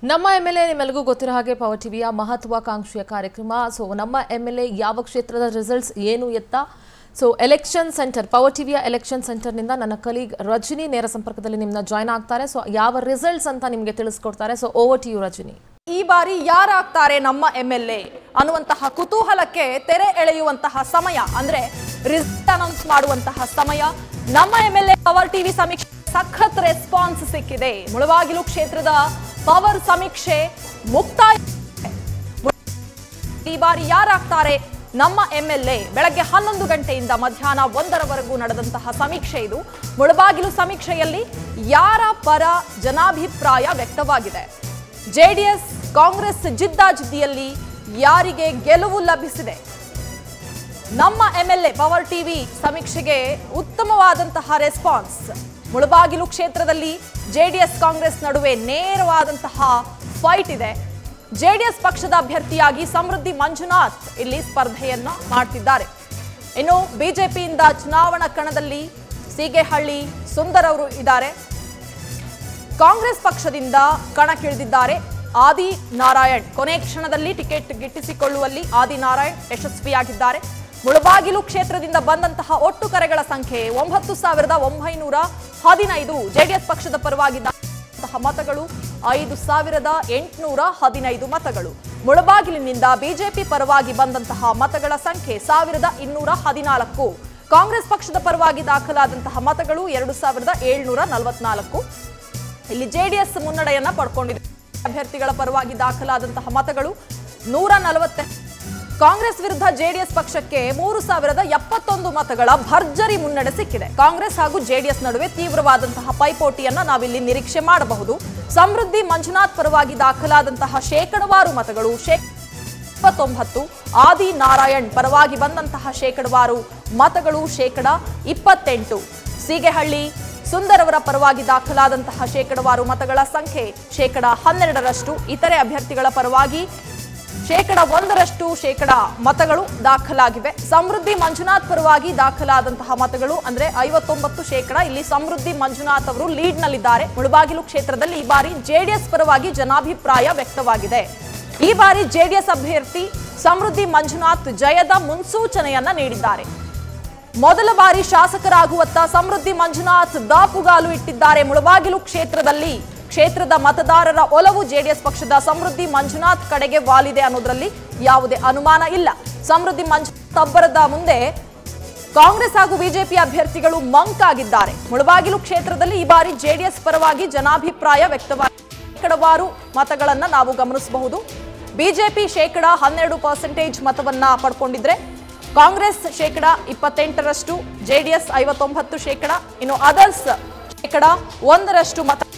ನಮ್ಮ M L A ನಿಮ್ಮೆಲ್ಲರಿಗೂ ಗೊತ್ತಿರೋ ಹಾಗೆ ಪವರ್ ಟಿವಿಯ ಮಹತ್ವಾಕಾಂಕ್ಷೆಯ ಕಾರ್ಯಕ್ರಮ ಸೊ ನಮ್ಮ ಎಮ್ ಎಲ್ ಎ ಯಾವ ಕ್ಷೇತ್ರದ ರಿಸಲ್ಟ್ಸ್ ಏನು ಎತ್ತ ಸೊ ಎಲೆಕ್ಷನ್ ಸೆಂಟರ್ ಪವರ್ ಟಿವಿಯ ಎಲೆಕ್ಷನ್ ಸೆಂಟರ್ನಿಂದ ನನ್ನ ಕಲೀಗ್ ರಜನಿ ನೇರ ಸಂಪರ್ಕದಲ್ಲಿ ನಿಮ್ಮನ್ನ ಜಾಯ್ನ್ ಆಗ್ತಾರೆ ಸೊ ಯಾವ ರಿಸಲ್ಟ್ಸ್ ಅಂತ ನಿಮಗೆ ತಿಳಿಸ್ಕೊಡ್ತಾರೆ so over to you Rajani ಈ ಬಾರಿ ಯಾರಾಗ್ತಾರೆ ನಮ್ಮ ಎಂ ಎಲ್ ಎ ಅನ್ನುವಂತಹ ಕುತೂಹಲಕ್ಕೆ ತೆರೆ ಎಳೆಯುವಂತಹ ಸಮಯ ಅಂದ್ರೆ ರಿಸಲ್ಟ್ ಅನೌನ್ಸ್ ಮಾಡುವಂತಹ ಸಮಯ ನಮ್ಮ M L A power TV ಸಮೀಕ್ಷೆ ಸಖತ್ ರೆಸ್ಪಾನ್ಸ್ ಸಿಕ್ಕಿದೆ ಮುಳಬಾಗಿಲು ಕ್ಷೇತ್ರದ ಪವರ್ ಸಮೀಕ್ಷೆ ಮುಕ್ತಾಯ ಈ ಬಾರಿ ಯಾರಾಗ್ತಾರೆ ನಮ್ಮ ಎಂ ಎಲ್ ಎ ಬೆಳಗ್ಗೆ ಹನ್ನೊಂದು ಗಂಟೆಯಿಂದ ಮಧ್ಯಾಹ್ನ ಒಂದರವರೆಗೂ ನಡೆದಂತಹ ಸಮೀಕ್ಷೆ ಇದು ಮುಳಬಾಗಿಲು ಸಮೀಕ್ಷೆಯಲ್ಲಿ ಯಾರ ಪರ ಜನಾಭಿಪ್ರಾಯ ವ್ಯಕ್ತವಾಗಿದೆ ಜೆಡಿಎಸ್ ಕಾಂಗ್ರೆಸ್ ಜಿದ್ದಾಜಿದ್ದಿಯಲ್ಲಿ ಯಾರಿಗೆ ಗೆಲುವು ಲಭಿಸಿದೆ ನಮ್ಮ ಎಂಎಲ್ಎ ಪವರ್ ಟಿವಿ ಸಮೀಕ್ಷೆಗೆ ಉತ್ತಮವಾದಂತಹ ರೆಸ್ಪಾನ್ಸ್ ಮುಳಬಾಗಿಲು ಕ್ಷೇತ್ರದಲ್ಲಿ ಜೆಡಿಎಸ್ ಕಾಂಗ್ರೆಸ್ ನಡುವೆ ನೇರವಾದಂತಹ ಫೈಟ್ ಇದೆ ಜೆಡಿಎಸ್ ಪಕ್ಷದ ಅಭ್ಯರ್ಥಿಯಾಗಿ ಸಮೃದ್ಧಿ ಮಂಜುನಾಥ್ ಇಲ್ಲಿ ಸ್ಪರ್ಧೆಯನ್ನ ಮಾಡ್ತಿದ್ದಾರೆ ಇನ್ನು ಬಿಜೆಪಿಯಿಂದ ಚುನಾವಣಾ ಕಣದಲ್ಲಿ ಸೀಗೆಹಳ್ಳಿ ಸುಂದರ್ ಅವರು ಇದ್ದಾರೆ ಕಾಂಗ್ರೆಸ್ ಪಕ್ಷದಿಂದ ಕಣಕ್ಕಿಳಿದಿದ್ದಾರೆ ಆದಿ ನಾರಾಯಣ್ ಕೊನೆ ಕ್ಷಣದಲ್ಲಿ ಟಿಕೆಟ್ ಗಿಟ್ಟಿಸಿಕೊಳ್ಳುವಲ್ಲಿ ಆದಿ ನಾರಾಯಣ್ ಯಶಸ್ವಿಯಾಗಿದ್ದಾರೆ ಮುಳಬಾಗಿಲು ಕ್ಷೇತ್ರದಿಂದ ಬಂದಂತಹ ಒಟ್ಟು ಕರೆಗಳ ಸಂಖ್ಯೆ ಒಂಬತ್ತು ಸಾವಿರದ ಒಂಬೈನೂರ ಹದಿನೈದು ಜೆಡಿಎಸ್ ಪಕ್ಷದ ಪರವಾಗಿದ್ದಂತಹ ಮತಗಳು ಐದು ಸಾವಿರದ ಎಂಟುನೂರ ಹದಿನೈದು ಮತಗಳು ಮುಳಬಾಗಿಲಿನಿಂದ ಬಿಜೆಪಿ ಪರವಾಗಿ ಬಂದಂತಹ ಮತಗಳ ಸಂಖ್ಯೆ ಸಾವಿರದ ಇನ್ನೂರ ಹದಿನಾಲ್ಕು ಕಾಂಗ್ರೆಸ್ ಪಕ್ಷದ ಪರವಾಗಿ ದಾಖಲಾದಂತಹ ಮತಗಳು ಎರಡು ಸಾವಿರದ ಏಳ್ನೂರ ನಲವತ್ನಾಲ್ಕು ಇಲ್ಲಿ ಜೆಡಿಎಸ್ ಮುನ್ನಡೆಯನ್ನ ಪಡ್ಕೊಂಡಿದೆ ಅಭ್ಯರ್ಥಿಗಳ ಪರವಾಗಿ ದಾಖಲಾದಂತಹ ಮತಗಳು ನೂರ ನಲವತ್ತ ಕಾಂಗ್ರೆಸ್ ವಿರುದ್ಧ ಜೆಡಿಎಸ್ ಪಕ್ಷಕ್ಕೆ ಮೂರು ಸಾವಿರದ ಎಪ್ಪತ್ತೊಂದು ಮತಗಳ ಭರ್ಜರಿ ಮುನ್ನಡೆ ಸಿಕ್ಕಿದೆ ಕಾಂಗ್ರೆಸ್ ಹಾಗೂ ಜೆಡಿಎಸ್ ನಡುವೆ ತೀವ್ರವಾದಂತಹ ಪೈಪೋಟಿಯನ್ನ ನಾವಿಲ್ಲಿ ನಿರೀಕ್ಷೆ ಮಾಡಬಹುದು ಸಮೃದ್ಧಿ ಮಂಜುನಾಥ್ ಪರವಾಗಿ ದಾಖಲಾದಂತಹ ಶೇಕಡವಾರು ಮತಗಳು ಶೇ ಇಪ್ಪತ್ತೊಂಬತ್ತು ಆದಿ ನಾರಾಯಣ್ ಪರವಾಗಿ ಬಂದಂತಹ ಶೇಕಡವಾರು ಮತಗಳು ಶೇಕಡ ಇಪ್ಪತ್ತೆಂಟು ಸೀಗೆಹಳ್ಳಿ ಸುಂದರ್ ಅವರ ಪರವಾಗಿ ದಾಖಲಾದಂತಹ ಶೇಕಡವಾರು ಮತಗಳ ಸಂಖ್ಯೆ ಶೇಕಡ ಹನ್ನೆರಡರಷ್ಟು ಇತರೆ ಅಭ್ಯರ್ಥಿಗಳ ಪರವಾಗಿ ಶೇಕಡ ಒಂದರಷ್ಟು ಶೇಕಡ ಮತಗಳು ದಾಖಲಾಗಿವೆ ಸಮೃದ್ಧಿ ಮಂಜುನಾಥ್ ಪರವಾಗಿ ದಾಖಲಾದಂತಹ ಮತಗಳು ಅಂದ್ರೆ ಐವತ್ತೊಂಬತ್ತು ಶೇಕಡ ಇಲ್ಲಿ ಸಮೃದ್ಧಿ ಮಂಜುನಾಥ್ ಅವರು ಲೀಡ್ನಲ್ಲಿದ್ದಾರೆ ಮುಳಬಾಗಿಲು ಕ್ಷೇತ್ರದಲ್ಲಿ ಈ ಬಾರಿ ಜೆಡಿಎಸ್ ಪರವಾಗಿ ಜನಾಭಿಪ್ರಾಯ ವ್ಯಕ್ತವಾಗಿದೆ ಈ ಬಾರಿ ಜೆಡಿಎಸ್ ಅಭ್ಯರ್ಥಿ ಸಮೃದ್ಧಿ ಮಂಜುನಾಥ್ ಜಯದ ಮುನ್ಸೂಚನೆಯನ್ನ ನೀಡಿದ್ದಾರೆ ಮೊದಲ ಬಾರಿ ಶಾಸಕರಾಗುವತ್ತ ಸಮೃದ್ಧಿ ಮಂಜುನಾಥ್ ದಾಪುಗಾಲು ಇಟ್ಟಿದ್ದಾರೆ ಮುಳಬಾಗಿಲು ಕ್ಷೇತ್ರದಲ್ಲಿ ಕ್ಷೇತ್ರದ ಮತದಾರರ ಒಲವು ಜೆಡಿಎಸ್ ಪಕ್ಷದ ಸಮೃದ್ಧಿ ಮಂಜುನಾಥ್ ಕಡೆಗೆ ವಾಲಿದೆ ಅನ್ನೋದ್ರಲ್ಲಿ ಯಾವುದೇ ಅನುಮಾನ ಇಲ್ಲ ಸಮೃದ್ಧಿ ಮಂಜುನಾಥ್ ಅಬ್ಬರದ ಮುಂದೆ ಕಾಂಗ್ರೆಸ್ ಹಾಗೂ ಬಿಜೆಪಿ ಅಭ್ಯರ್ಥಿಗಳು ಮಂಕ್ ಆಗಿದ್ದಾರೆ ಮುಳಬಾಗಿಲು ಕ್ಷೇತ್ರದಲ್ಲಿ ಈ ಬಾರಿ ಜೆಡಿಎಸ್ ಪರವಾಗಿ ಜನಾಭಿಪ್ರಾಯ ವ್ಯಕ್ತವಾಗಿದೆ ಶೇಕಡವಾರು ಮತಗಳನ್ನ ನಾವು ಗಮನಿಸಬಹುದು ಬಿಜೆಪಿ ಶೇಕಡ ಹನ್ನೆರಡು ಪರ್ಸೆಂಟೇಜ್ ಮತವನ್ನ ಪಡ್ಕೊಂಡಿದ್ರೆ ಕಾಂಗ್ರೆಸ್ ಶೇಕಡ ಇಪ್ಪತ್ತೆಂಟರಷ್ಟು ಜೆಡಿಎಸ್ ಐವತ್ತೊಂಬತ್ತು ಶೇಕಡ ಇನ್ನು ಅದರ್ಸ್ ಶೇಕಡ ಒಂದರಷ್ಟು ಮತ